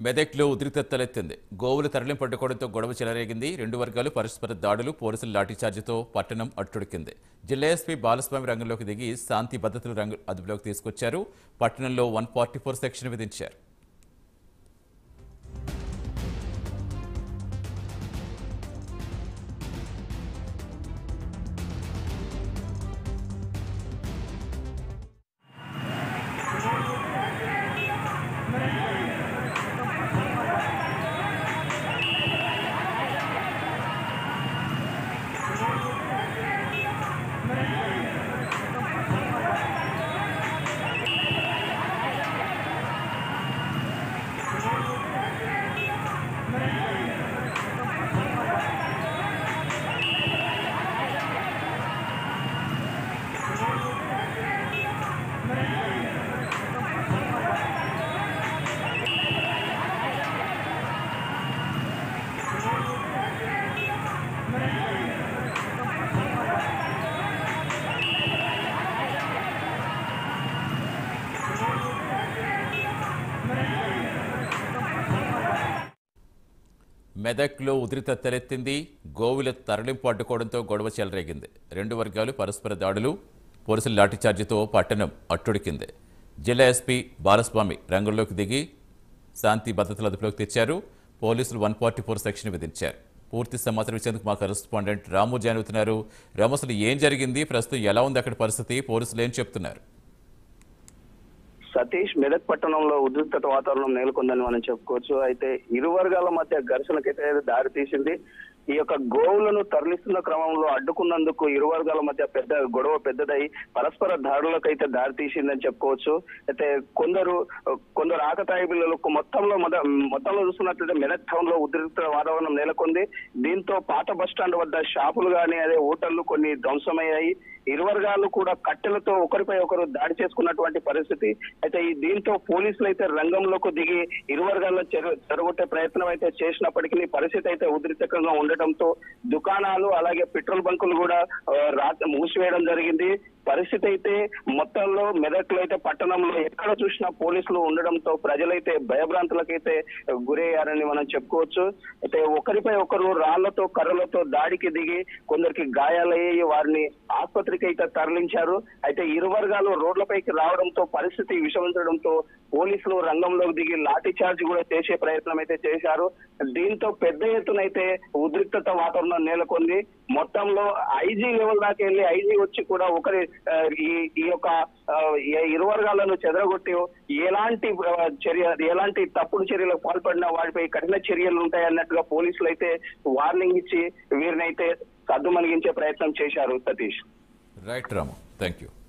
మెదక్లో ఉద్రిక్తత తలెత్తింది గోవులు తరలింపు అడ్డుకోవడంతో గొడవ చెలరేగింది రెండు వర్గాలు పరస్పర దాడులు పోలీసుల లాఠీచార్జితో పట్టణం అట్టుడికింది జిల్లా ఎస్పీ బాలస్వామి రంగంలోకి దిగి శాంతి భద్రతలు రంగు అదుపులోకి తీసుకొచ్చారు పట్టణంలో వన్ ఫార్టీ ఫోర్ సెక్షన్ విధించారు మెదక్లో ఉద్రిక్తత తలెత్తింది గోవుల తరలింపు అడ్డుకోవడంతో గొడవ చెలరేగింది రెండు వర్గాలు పరస్పర దాడులు పోలీసుల లాఠీచార్జితో పట్టణం అట్టుడికింది జిల్లా ఎస్పీ బాలస్వామి రంగంలోకి దిగి శాంతి భద్రతల అదుపులోకి తెచ్చారు పోలీసులు వన్ ఫార్టీ ఫోర్ సెక్షన్ విధించారు పూర్తి సమాచారం ఇచ్చేందుకు మా కరెస్పాండెంట్ రాము జానుతున్నారు రాము అసలు ఏం జరిగింది ప్రస్తుతం ఎలా ఉంది అక్కడ పరిస్థితి పోలీసులు ఏం చెప్తున్నారు సతీష్ మెదక్ పట్టణంలో ఉద్రిక్తత వాతావరణం నెలకొందని మనం చెప్పుకోవచ్చు అయితే ఇరు వర్గాల మధ్య ఘర్షణకైతే దారి తీసింది ఈ యొక్క గోవులను తరలిస్తున్న క్రమంలో అడ్డుకున్నందుకు ఇరు వర్గాల మధ్య పెద్ద గొడవ పెద్దదై పరస్పర దాడులకైతే దారి తీసిందని చెప్పుకోవచ్చు అయితే కొందరు కొందరు ఆకతాయి బిల్లులకు మొత్తంలో మొద- మొత్తంలో చూస్తున్నట్లయితే మెదక్ టౌన్ లో ఉద్రిక్త వాతావరణం నెలకొంది దీంతో పాత బస్ స్టాండ్ వద్ద షాపులు గాని అదే హోటళ్లు కొన్ని ధ్వంసమయ్యాయి ఇరు వర్గాలు కూడా కట్టెలతో ఒకరిపై ఒకరు దాడి చేసుకున్నటువంటి పరిస్థితి అయితే ఈ దీంతో పోలీసులు అయితే రంగంలోకి దిగి ఇరు వర్గాల్లో చెర- చెరగొట్టే ప్రయత్నం అయితే చేసినప్పటికీ పరిస్థితి అయితే ఉద్రిక్తంగా ఉండటంతో దుకాణాలు అలాగే పెట్రోల్ బంకులు కూడా ఆ, రాత్రి మూసివేయడం జరిగింది పరిస్థితి అయితే మొత్తంలో మెదక్లో అయితే పట్టణంలో ఎక్కడ చూసినా పోలీసులు ఉండడంతో ప్రజలైతే భయభ్రాంతులకైతే గురయ్యారని మనం చెప్పుకోవచ్చు అయితే ఒకరిపై ఒకరు రాళ్లతో కర్రలతో దాడికి దిగి కొందరికి గాయాలయ్యి వారిని ఆసుపత్రికి అయితే తరలించారు అయితే ఇరు వర్గాలు రోడ్లపైకి రావడంతో పరిస్థితి విషమించడంతో పోలీసులు రంగంలోకి దిగి లాఠీ చార్జ్ కూడా చేసే ప్రయత్నం అయితే చేశారు దీంతో పెద్ద ఎత్తున అయితే ఉద్రిక్తత వాతావరణం నెలకొంది మొత్తంలో ఐజీ లెవెల్ దాకా వెళ్ళి ఐజీ వచ్చి కూడా ఒకరి ఆ, ఈ ఈ యొక్క ఆ, ఈ ఇరు వర్గాలను చెదరగొట్టి ఎలాంటి ఆ, చర్య ఎలాంటి తప్పుడు చర్యలకు పాల్పడినా వారిపై కఠిన చర్యలు ఉంటాయన్నట్టుగా పోలీసులు అయితే వార్నింగ్ ఇచ్చి వీరినైతే సద్దు మణిగించే ప్రయత్నం చేశారు Satish right Ramu thank you